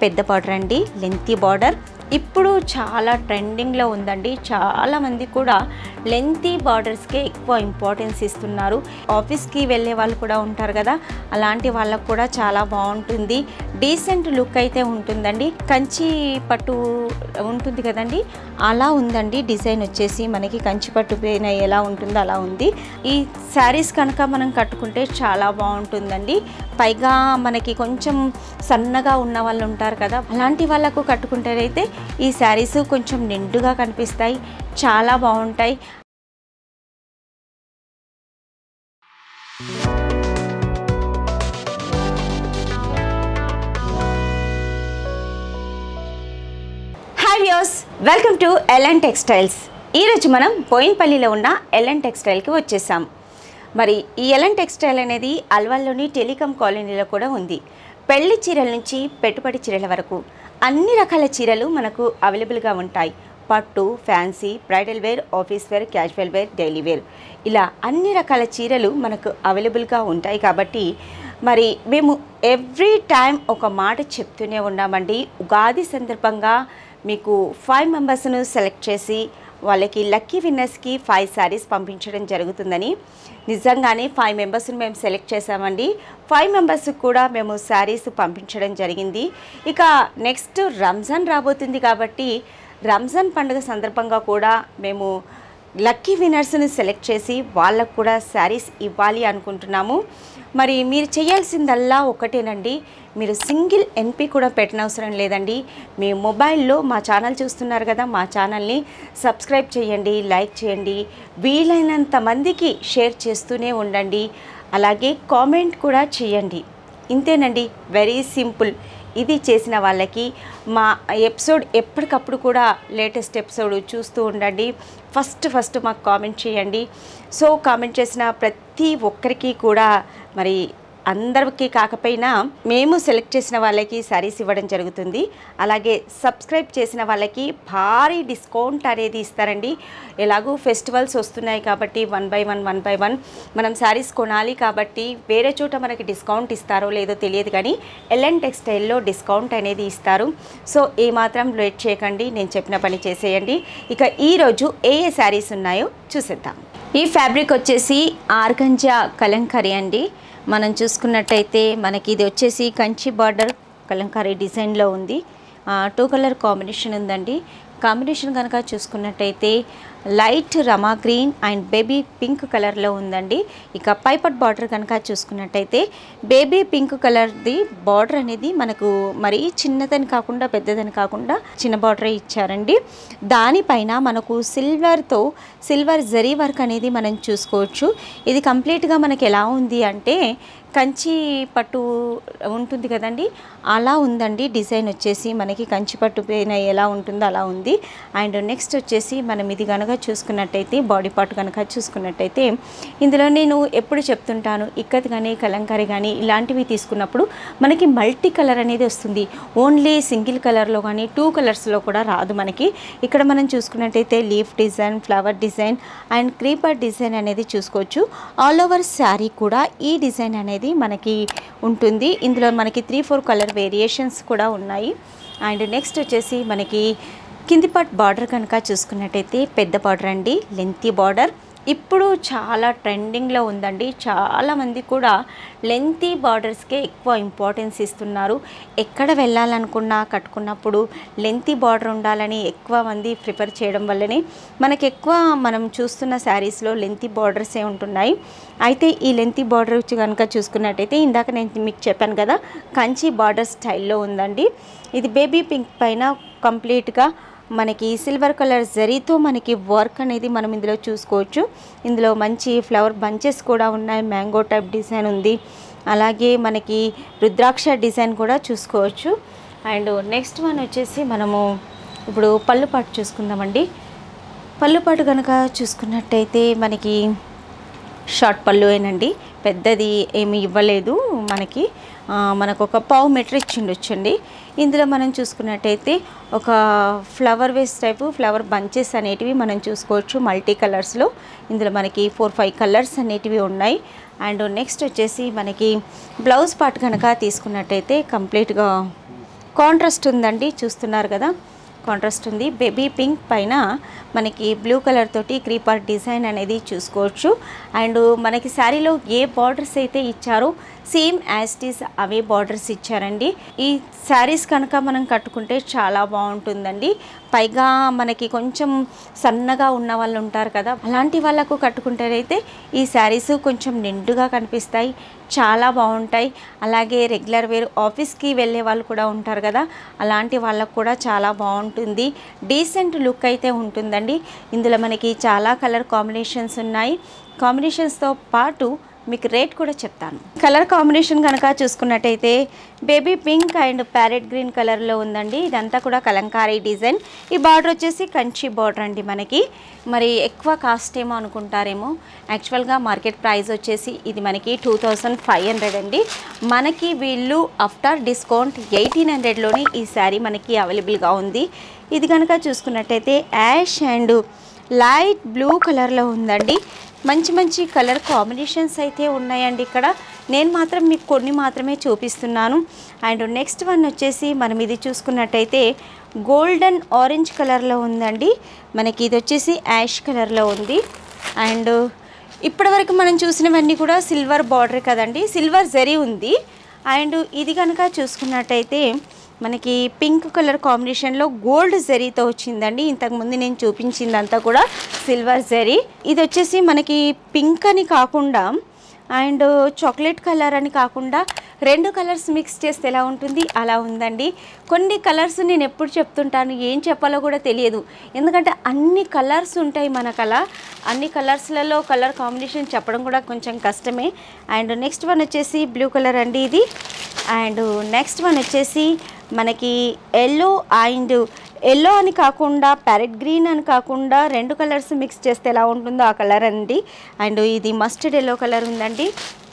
పెద్ద బార్డర్ అండి lengthy border ఇప్పుడు చాలా ట్రెండింగ్లో ఉందండి చాలామంది కూడా లెంతీ బార్డర్స్కే ఎక్కువ ఇంపార్టెన్స్ ఇస్తున్నారు ఆఫీస్కి వెళ్ళే వాళ్ళు కూడా ఉంటారు కదా అలాంటి వాళ్ళకు కూడా చాలా బాగుంటుంది డీసెంట్ లుక్ అయితే ఉంటుందండి కంచి పట్టు ఉంటుంది కదండి అలా ఉందండి డిజైన్ వచ్చేసి మనకి కంచి పట్టు పైన ఎలా ఉంటుందో అలా ఉంది ఈ శారీస్ కనుక మనం కట్టుకుంటే చాలా బాగుంటుందండి పైగా మనకి కొంచెం సన్నగా ఉన్న వాళ్ళు ఉంటారు కదా అలాంటి వాళ్ళకు కట్టుకుంటేనైతే ఈ శారీస్ కొంచెం నిండుగా కనిపిస్తాయి చాలా బాగుంటాయి hi views welcome to LN textiles ఈరోజు మనం బోయిన్పల్లిలో ఉన్న ఎల్ఎన్ టెక్స్టైల్కి వచ్చేసాం మరి ఈ ఎల్ఎన్ టెక్స్టైల్ అనేది అల్వాల్లోని టెలికాం కాలనీలో కూడా ఉంది పెళ్లి చీరల నుంచి పెట్టుబడి చీరల వరకు అన్ని రకాల చీరలు మనకు అవైలబుల్గా ఉంటాయి పట్టు fancy bridal wear office wear casual wear daily wear ఇలా అన్ని రకాల చీరలు మనకు అవైలబుల్గా ఉంటాయి కాబట్టి మరి మేము ఎవ్రీ టైం ఒక మాట చెప్తూనే ఉన్నామండి ఉగాది సందర్భంగా మీకు ఫైవ్ మెంబర్స్ను సెలెక్ట్ చేసి వాళ్ళకి లక్కీ విన్నర్స్కి ఫైవ్ శారీస్ పంపించడం జరుగుతుందని నిజంగానే ఫైవ్ మెంబర్స్ని మేము సెలెక్ట్ చేసామండి ఫైవ్ మెంబర్స్కి కూడా మేము శారీస్ పంపించడం జరిగింది ఇక నెక్స్ట్ రంజాన్ రాబోతుంది కాబట్టి రంజాన్ పండుగ సందర్భంగా కూడా మేము లక్కీ విన్నర్స్ని సెలెక్ట్ చేసి వాళ్ళకు కూడా శారీస్ ఇవ్వాలి అనుకుంటున్నాము మరి మీరు చేయాల్సిందల్లా ఒకటేనండి మీరు సింగిల్ ఎన్పి కూడా పెట్టనవసరం లేదండి మీ మొబైల్లో మా ఛానల్ చూస్తున్నారు కదా మా ఛానల్ని సబ్స్క్రైబ్ చేయండి లైక్ చేయండి వీలైనంత మందికి షేర్ చేస్తూనే ఉండండి అలాగే కామెంట్ కూడా చేయండి ఇంతేనండి వెరీ సింపుల్ ఇది చేసిన వాళ్ళకి మా ఎపిసోడ్ ఎప్పటికప్పుడు కూడా లేటెస్ట్ ఎపిసోడ్ చూస్తూ ఉండండి ఫస్ట్ ఫస్ట్ మాకు కామెంట్ చేయండి సో కామెంట్ చేసిన ప్రతి ఒక్కరికి కూడా మరి అందరికీ కాకపోయినా మేము సెలెక్ట్ చేసిన వాళ్ళకి శారీస్ ఇవ్వడం జరుగుతుంది అలాగే సబ్స్క్రైబ్ చేసిన వాళ్ళకి భారీ డిస్కౌంట్ అనేది ఇస్తారండి ఎలాగూ ఫెస్టివల్స్ వస్తున్నాయి కాబట్టి one by one one by one మనం శారీస్ కొనాలి కాబట్టి వేరే చోట మనకి డిస్కౌంట్ ఇస్తారో లేదో తెలియదు కానీ ఎల్ఎన్ టెక్స్టైల్లో డిస్కౌంట్ అనేది ఇస్తారు సో ఏమాత్రం లేట్ చేయకండి నేను చెప్పిన పని చేసేయండి ఇక ఈరోజు ఏ ఏ శారీస్ ఉన్నాయో చూసేద్దాం ఈ ఫ్యాబ్రిక్ వచ్చేసి ఆర్గంజా కలంకరీ అండి మనం చూసుకున్నట్టయితే మనకి ఇది వచ్చేసి కంచి బార్డర్ కలంకారీ డిజైన్లో ఉంది టూ కలర్ కాంబినేషన్ ఉందండి కాంబినేషన్ కనుక చూసుకున్నట్టయితే లైట్ రమా గ్రీన్ అండ్ బేబీ పింక్ కలర్లో ఉందండి ఇక పైపట్ బార్డర్ కనుక చూసుకున్నట్టయితే బేబీ పింక్ కలర్ది బార్డర్ అనేది మనకు మరి చిన్నదని కాకుండా పెద్దదని కాకుండా చిన్న బార్డరే ఇచ్చారండి దానిపైన మనకు సిల్వర్తో సిల్వర్ జరీ వర్క్ అనేది మనం చూసుకోవచ్చు ఇది కంప్లీట్గా మనకి ఎలా ఉంది అంటే కంచి పట్టు ఉంటుంది కదండి అలా ఉందండి డిజైన్ వచ్చేసి మనకి కంచి పట్టు పైన ఎలా ఉంటుందో అలా ఉంది అండ్ నెక్స్ట్ వచ్చేసి మనం ఇది కనుక చూసుకున్నట్టయితే బాడీ పార్ట్ కనుక చూసుకున్నట్టయితే ఇందులో నేను ఎప్పుడు చెప్తుంటాను ఇక్కత్ కానీ కలంకారీ కానీ ఇలాంటివి తీసుకున్నప్పుడు మనకి మల్టీ కలర్ అనేది వస్తుంది ఓన్లీ సింగిల్ కలర్లో కానీ టూ కలర్స్లో కూడా రాదు మనకి ఇక్కడ మనం చూసుకున్నట్టయితే leaf design flower design and creeper design అనేది చూసుకోవచ్చు ఆల్ ఓవర్ శారీ కూడా ఈ డిజైన్ అనేది మనకి ఉంటుంది ఇందులో మనకి త్రీ ఫోర్ కలర్ వేరియేషన్స్ కూడా ఉన్నాయి అండ్ నెక్స్ట్ వచ్చేసి మనకి కింది పార్ట్ బార్డర్ కనుక చూసుకున్నట్టయితే పెద్ద బార్డర్ అండి లెంతీ బార్డర్ ఇప్పుడు చాలా ట్రెండింగ్లో ఉందండి చాలామంది కూడా లెంతీ బార్డర్స్కే ఎక్కువ ఇంపార్టెన్స్ ఇస్తున్నారు ఎక్కడ వెళ్ళాలనుకున్నా కట్టుకున్నప్పుడు లెంతీ బార్డర్ ఉండాలని ఎక్కువ మంది ప్రిఫర్ చేయడం వల్లనే మనకి ఎక్కువ మనం చూస్తున్న శారీస్లో లెంతీ బార్డర్సే ఉంటున్నాయి అయితే ఈ లెంతీ బార్డర్ కనుక చూసుకున్నట్టయితే ఇందాక నేను మీకు చెప్పాను కదా కంచి బార్డర్ స్టైల్లో ఉందండి ఇది బేబీ పింక్ పైన కంప్లీట్గా మనకి సిల్వర్ కలర్ జరీతో మనకి వర్క్ అనేది మనం ఇందులో చూసుకోవచ్చు ఇందులో మంచి ఫ్లవర్ బంచెస్ కూడా ఉన్నాయి మ్యాంగో టైప్ డిజైన్ ఉంది అలాగే మనకి రుద్రాక్ష డిజైన్ కూడా చూసుకోవచ్చు అండ్ నెక్స్ట్ వన్ వచ్చేసి మనము ఇప్పుడు పళ్ళు పాటు చూసుకుందామండి పళ్ళు పాటు కనుక చూసుకున్నట్టయితే మనకి షార్ట్ పళ్ళు ఏనండి పెద్దది ఏమి ఇవ్వలేదు మనకి ఆ, మనకు ఒక పావు మీటర్ ఇచ్చిండొచ్చండి ఇందులో మనం చూసుకున్నట్టయితే ఒక flower vase type flower bunches అనేటివి మనం చూసుకోవచ్చు మల్టీ కలర్స్లో ఇందులో మనకి ఫోర్ ఫైవ్ కలర్స్ అనేటివి ఉన్నాయి అండ్ నెక్స్ట్ వచ్చేసి మనకి బ్లౌజ్ పార్ట్ కనుక తీసుకున్నట్టయితే కంప్లీట్గా కాంట్రాస్ట్ ఉందండి చూస్తున్నారు కదా కాంట్రాస్ట్ ఉంది బేబీ పింక్ పైన మనకి బ్లూ కలర్ తోటి క్రీపర్ డిజైన్ అనేది చూసుకోవచ్చు అండ్ మనకి శారీలో ఏ బార్డర్స్ అయితే ఇచ్చారో సేమ్ యాస్టీస్ అవే బార్డర్స్ ఇచ్చారండి ఈ శారీస్ కనుక మనం కట్టుకుంటే చాలా బాగుంటుందండి పైగా మనకి కొంచెం సన్నగా ఉన్న వాళ్ళు ఉంటారు కదా అలాంటి వాళ్ళకు కట్టుకుంటేనైతే ఈ శారీస్ కొంచెం నిండుగా కనిపిస్తాయి చాలా బాగుంటాయి అలాగే రెగ్యులర్ వేర్ ఆఫీస్కి వెళ్ళే వాళ్ళు కూడా ఉంటారు కదా అలాంటి వాళ్ళకు కూడా చాలా బాగుంటుంది డీసెంట్ లుక్ అయితే ఉంటుందండి ఇందులో మనకి చాలా కలర్ కాంబినేషన్స్ ఉన్నాయి కాంబినేషన్స్తో పాటు మీకు రేట్ కూడా చెప్తాను కలర్ కాంబినేషన్ కనుక చూసుకున్నట్టయితే baby pink and parrot green కలర్లో ఉందండి ఇదంతా కూడా కలంకారీ డిజైన్ ఈ బార్డర్ వచ్చేసి కంచి బార్డర్ అండి మనకి మరి ఎక్కువ కాస్ట్ ఏమో అనుకుంటారేమో యాక్చువల్గా మార్కెట్ ప్రైస్ వచ్చేసి ఇది మనకి టూ థౌజండ్ ఫైవ్ హండ్రెడ్ అండి మనకి వీళ్ళు ఆఫ్టర్ డిస్కౌంట్ ఎయిటీన్ హండ్రెడ్లోని ఈ శారీ మనకి అవైలబుల్గా ఉంది ఇది కనుక చూసుకున్నట్టయితే యాష్ అండ్ లైట్ బ్లూ కలర్లో ఉందండి మంచి మంచి కలర్ కాంబినేషన్స్ అయితే ఉన్నాయండి ఇక్కడ నేను మాత్రం మీకు కొన్ని మాత్రమే చూపిస్తున్నాను అండ్ నెక్స్ట్ వన్ వచ్చేసి మనం ఇది చూసుకున్నట్టయితే గోల్డెన్ ఆరెంజ్ కలర్లో ఉందండి మనకి ఇది వచ్చేసి యాష్ కలర్లో ఉంది అండ్ ఇప్పటివరకు మనం చూసినవన్నీ కూడా సిల్వర్ బార్డర్ కదండి సిల్వర్ జరీ ఉంది అండ్ ఇది కనుక చూసుకున్నట్టయితే మనకి పింక్ కలర్ కాంబినేషన్లో గోల్డ్ జరీతో వచ్చిందండి ఇంతకుముందు నేను చూపించిందంతా కూడా సిల్వర్ జరీ ఇది వచ్చేసి మనకి పింక్ అని కాకుండా అండ్ చాక్లెట్ కలర్ అని కాకుండా రెండు కలర్స్ మిక్స్ చేస్తే ఎలా ఉంటుంది అలా ఉందండి కొన్ని కలర్స్ నేను ఎప్పుడు చెప్తుంటాను ఏం చెప్పాలో కూడా తెలియదు ఎందుకంటే అన్ని కలర్స్ ఉంటాయి మన కల అన్ని కలర్స్లలో కలర్ కాంబినేషన్ చెప్పడం కూడా కొంచెం కష్టమే అండ్ నెక్స్ట్ వన్ వచ్చేసి బ్లూ కలర్ అండి ఇది అండ్ నెక్స్ట్ వన్ వచ్చేసి మనకి ఎల్లో అండ్ ఎల్లో అని కాకుండా ప్యారెట్ గ్రీన్ అని కాకుండా రెండు కలర్స్ మిక్స్ చేస్తే ఎలా ఉంటుందో ఆ కలర్ అండి అండ్ ఇది మస్టర్డ్ ఎల్లో కలర్ ఉందండి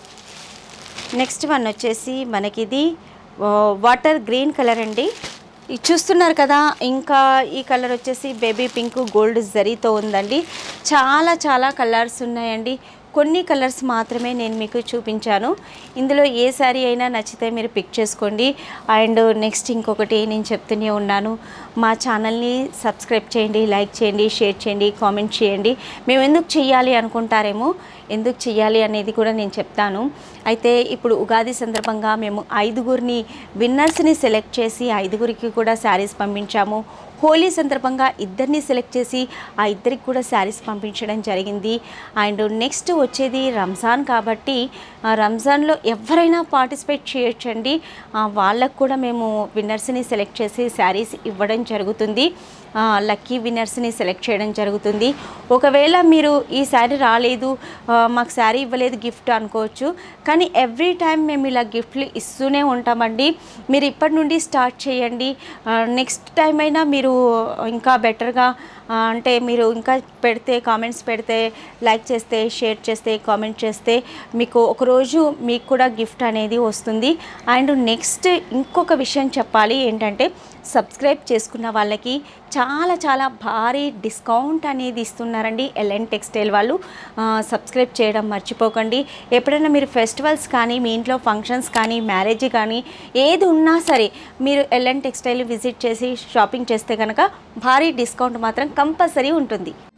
నెక్స్ట్ వన్ వచ్చేసి మనకి ఇది వాటర్ గ్రీన్ కలర్ అండి ఇది చూస్తున్నారు కదా ఇంకా ఈ కలర్ వచ్చేసి బేబీ పింక్ గోల్డ్ జరీతో ఉందండి చాలా చాలా కలర్స్ ఉన్నాయండి కొన్ని కలర్స్ మాత్రమే నేను మీకు చూపించాను ఇందులో ఏ శారీ అయినా నచ్చితే మీరు పిక్ చేసుకోండి అండ్ నెక్స్ట్ ఇంకొకటి నేను చెప్తూనే ఉన్నాను మా ఛానల్ని సబ్స్క్రైబ్ చేయండి లైక్ చేయండి షేర్ చేయండి కామెంట్ చేయండి మేము ఎందుకు చెయ్యాలి అనుకుంటారేమో ఎందుకు చెయ్యాలి అనేది కూడా నేను చెప్తాను అయితే ఇప్పుడు ఉగాది సందర్భంగా మేము ఐదుగురిని విన్నర్స్ని సెలెక్ట్ చేసి ఐదుగురికి కూడా శారీస్ పంపించాము హోలీ సందర్భంగా ఇద్దరిని సెలెక్ట్ చేసి ఆ ఇద్దరికి కూడా శారీస్ పంపించడం జరిగింది అండ్ నెక్స్ట్ వచ్చేది రంజాన్ కాబట్టి ఆ రంజాన్లో ఎవరైనా పార్టిసిపేట్ చేయొచ్చండి ఆ, వాళ్ళకు కూడా మేము విన్నర్స్ని సెలెక్ట్ చేసి శారీస్ ఇవ్వడం జరుగుతుంది లక్కీ విన్నర్స్ని సెలెక్ట్ చేయడం జరుగుతుంది ఒకవేళ మీరు ఈ శారీ రాలేదు ఆ, మాకు శారీ ఇవ్వలేదు గిఫ్ట్ అనుకోవచ్చు కానీ ఎవ్రీ టైం మేము ఇలా గిఫ్ట్లు ఇస్తూనే ఉంటామండి మీరు ఇప్పటి నుండి స్టార్ట్ చేయండి నెక్స్ట్ టైం అయినా మీరు ఇంకా బెటర్గా అంటే మీరు ఇంకా పెడితే కామెంట్స్ పెడితే లైక్ చేస్తే షేర్ చేస్తే కామెంట్ చేస్తే మీకు ఒకరోజు మీకు కూడా గిఫ్ట్ అనేది వస్తుంది అండ్ నెక్స్ట్ ఇంకొక విషయం చెప్పాలి ఏంటంటే సబ్స్క్రైబ్ చేసుకున్న వాళ్ళకి చాలా చాలా భారీ డిస్కౌంట్ అనేది ఇస్తున్నారండి ఎల్ఎన్ టెక్స్టైల్ వాళ్ళు ఆ, సబ్స్క్రైబ్ చేయడం మర్చిపోకండి ఎప్పుడైనా మీరు ఫెస్టివల్స్ కానీ మీ ఇంట్లో ఫంక్షన్స్ కానీ మ్యారేజ్ కానీ ఏది ఉన్నా సరే మీరు ఎల్ఎన్ టెక్స్టైల్ విజిట్ చేసి షాపింగ్ చేస్తే కనుక భారీ డిస్కౌంట్ మాత్రం కంపల్సరీ ఉంటుంది